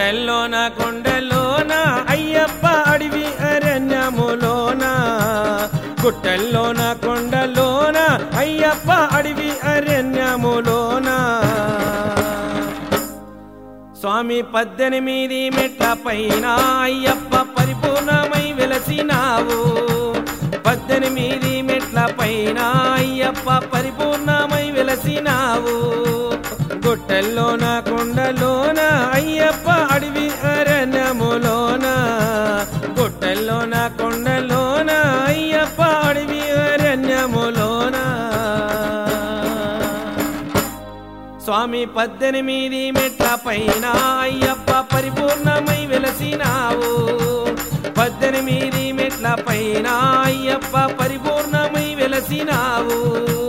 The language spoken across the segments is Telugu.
గుట్టెల్లోన కొండలోన అయ్యప్ప అడవి అరణ్యములోన గుట్టెల్లోన కొండలోన అయ్యప్ప అడవి అరణ్యములోన స్వామి పద్దెనిమిది మెట్ల పైన అయ్యప్ప పరిపూర్ణమై వెలసినావు పద్దెనిమిది మెట్ల పైన అయ్యప్ప పరిపూర్ణమై వెలసినావు గుట్టెల్లోన కొండలోన అయ్యప్ప అడవి అరణ్యములోన గుట్టెల్లోన కొండలోన అయ్యప్ప అడవి అరణ్యములోన స్వామి పద్దెనిమిది మెట్ల పైన అయ్యప్ప పరిపూర్ణమై వెలసినావు పద్దెనిమిది మెట్ల పైన అయ్యప్ప పరిపూర్ణమై వెలసినావు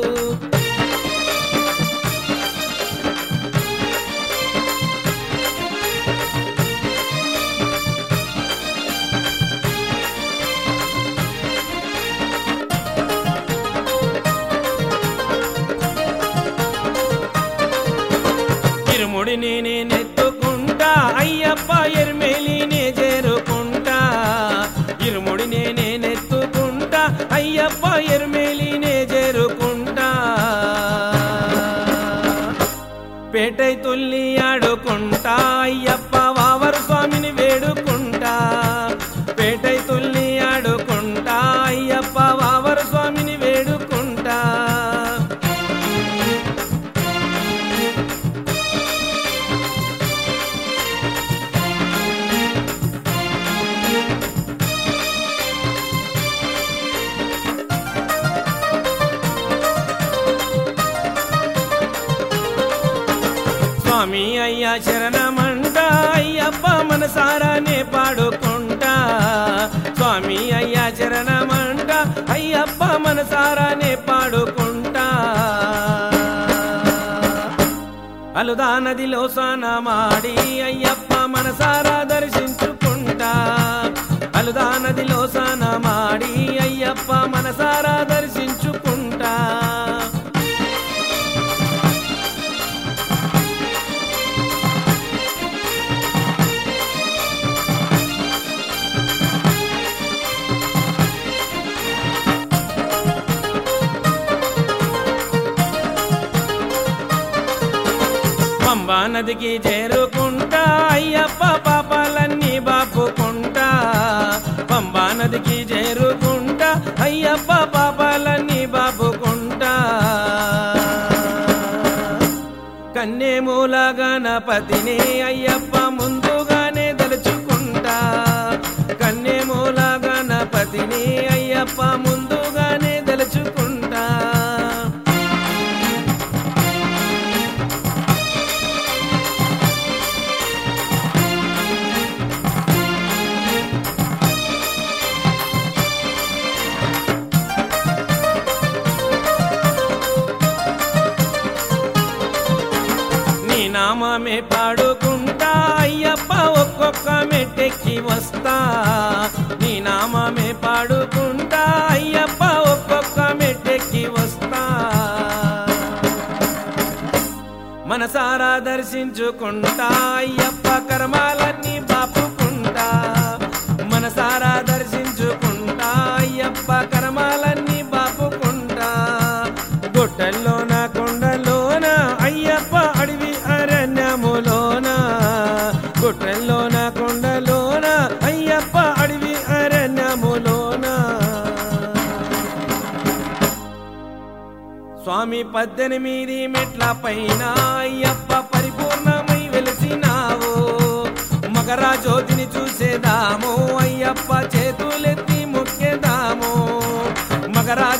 ఇరుముడిని నేనెత్తుకుంటా అయ్యప్ప ఎరిమేలినే చేరుకుంటా ఇరుముడిని నేనెత్తుకుంటా అయ్యప్ప ఎరిమేలినే చేరుకుంటా పేటై తుల్లి ఆడుకుంటా అయ్యప్ప వావరు స్వామిని వేడుకుంటా పేటై తుల్లి ఆడుకుంటా అయ్యప్ప వావరు స్వామిని వేడుకుంటా స్వామి అయ్యా శరణమంట అయ్యప్ప మనసారానే పాడుకుంటా స్వామి అయ్యా శరణమంట అయ్యప్ప మనసారానే పాడుకుంటా అలుదా నదిలో స్నానమాడి అయ్యప్ప మనసారా దర్శించుకుంటా అలుదా నదిలో స్నానమాడి అయ్యప్ప మనసారా దర్శించుకుంటా పంబా నదికి చేరుకుంటా అయ్యప్ప పాపాలన్నీ బాపుకుంటా పంబా నదికి చేరుకుంటా అయ్యప్ప పాపాలన్నీ బాపుకుంటా కన్నేమూల గణపతిని అయ్యప్ప ముందుగానే దలుచుకుంటా కన్నేమూల గణపతిని అయ్యప్ప ముందుగానే దలుచుకుంటా నీ నామమే పాడుకుంటా అయ్యప్ప ఒక్కొక్క మెట్టెక్కి వస్తా నీ నామమే పాడుకుంటా అయ్యప్ప ఒక్కొక్క మెట్టెక్కి వస్తా మనసారా దర్శించుకుంటా అయ్యప్ప కర్మాలన్నీ బాపుకుంటా మనసారా దర్శించుకుంటా అయ్యప్ప కర్మాలన్నీ బాపుకుంటా గుట్టల్లోన కొండలోన అయ్యప్ప అడవి అరణ్యములోన గుట్టల్లోన కొండలోన అయ్యప్ప అడవి అరణ్యములోన స్వామి పద్దెనిమిది మెట్ల పైన అయ్యప్ప పరిపూర్ణమై వెలిసినావు మకరా జ్యోతిని చూసేదాము అయ్యప్ప చేతులెత్తి మొక్కేదాము మకరా